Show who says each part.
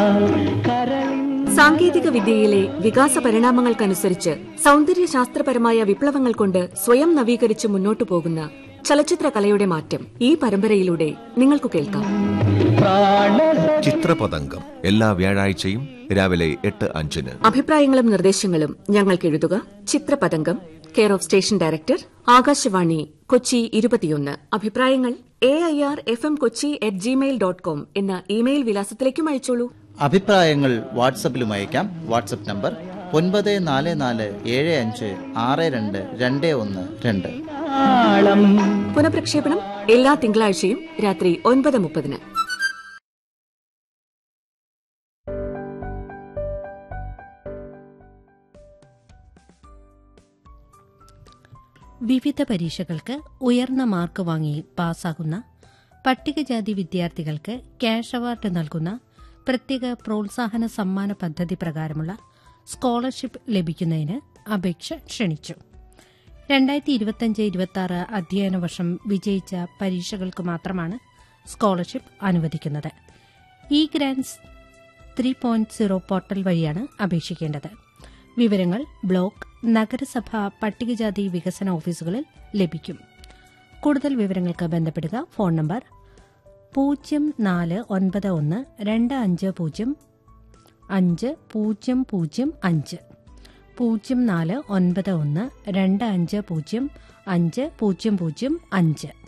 Speaker 1: കരളിൻ
Speaker 2: സാങ്കേതിക വിദ്യയിലെ വികാസ പരിണാമങ്ങൾക്കനുസരിച്ച് സൗന്ദര്യ ശാസ്ത്രപരമായ വിപ്ലവങ്ങൾ കൊണ്ട് സ്വയം നവീകരിച്ച് മുന്നോട്ടു പോകുന്ന ചലച്ചിത്ര കലയുടെ മാറ്റം ഈ പരമ്പരയിലൂടെ നിങ്ങൾക്ക് കേൾക്കാം
Speaker 3: ചിത്രപതംഗം എല്ലാ വ്യാഴാഴ്ചയും രാവിലെ എട്ട് അഞ്ചിന്
Speaker 2: അഭിപ്രായങ്ങളും നിർദ്ദേശങ്ങളും ഞങ്ങൾക്ക് എഴുതുക Chithrapathangam care of station director Akashvani Kochi ഇരുപത്തിയൊന്ന് അഭിപ്രായങ്ങൾ A I R F M Kochi at Gmail dot com എന്ന ഇമെയിൽ വിലാസത്തിലേക്കും അയച്ചോളൂ
Speaker 4: അഭിപ്രായങ്ങൾ വാട്സപ്പിലും അയക്കാം വാട്സപ്പ് നമ്പർ ഒൻപത് നാല് നാല് ഏഴ് അഞ്ച് ആറ് രണ്ട് രണ്ട് ഒന്ന് രണ്ട്
Speaker 1: താളം
Speaker 2: പുനഃപ്രക്ഷേപണം എല്ലാ തിങ്കളാഴ്ചയും രാത്രി ഒൻപത് മുപ്പതിന്
Speaker 5: വിവിധ പരീക്ഷകൾക്ക് ഉയർന്ന മാർക്ക് വാങ്ങി പാസ്സാകുന്ന പട്ടികജാതി വിദ്യാർത്ഥികൾക്ക് ക്യാഷ് അവാർഡ് നൽകുന്ന പ്രത്യേക പ്രോത്സാഹന സമ്മാന പദ്ധതി പ്രകാരമുള്ള സ്കോളർഷിപ്പ് ലഭിക്കുന്നതിന് അപേക്ഷ ക്ഷണിച്ചു രണ്ടായിരത്തി ഇരുപത്തിയഞ്ച് ഇരുപത്തി ആറ് അധ്യയന വർഷം വിജയിച്ച പരീക്ഷകൾക്ക് മാത്രമാണ് സ്കോളർഷിപ്പ് അനുവദിക്കുന്നത് E grants three point zero portal വഴിയാണ് അപേക്ഷിക്കേണ്ടത് വിവരങ്ങൾ ബ്ലോക്ക് നഗരസഭ പട്ടികജാതി വികസന ഓഫീസുകളിൽ ലഭിക്കും കൂടുതൽ വിവരങ്ങൾക്ക് ബന്ധപ്പെടുക ഫോൺ നമ്പർ പൂജ്യം നാല് ഒൻപത് ഒന്ന് രണ്ട് അഞ്ച് പൂജ്യം അഞ്ച് പൂജ്യം പൂജ്യം അഞ്ച് പൂജ്യം നാല് ഒൻപത് ഒന്ന് രണ്ട് അഞ്ച് പൂജ്യം അഞ്ച് പൂജ്യം പൂജ്യം അഞ്ച്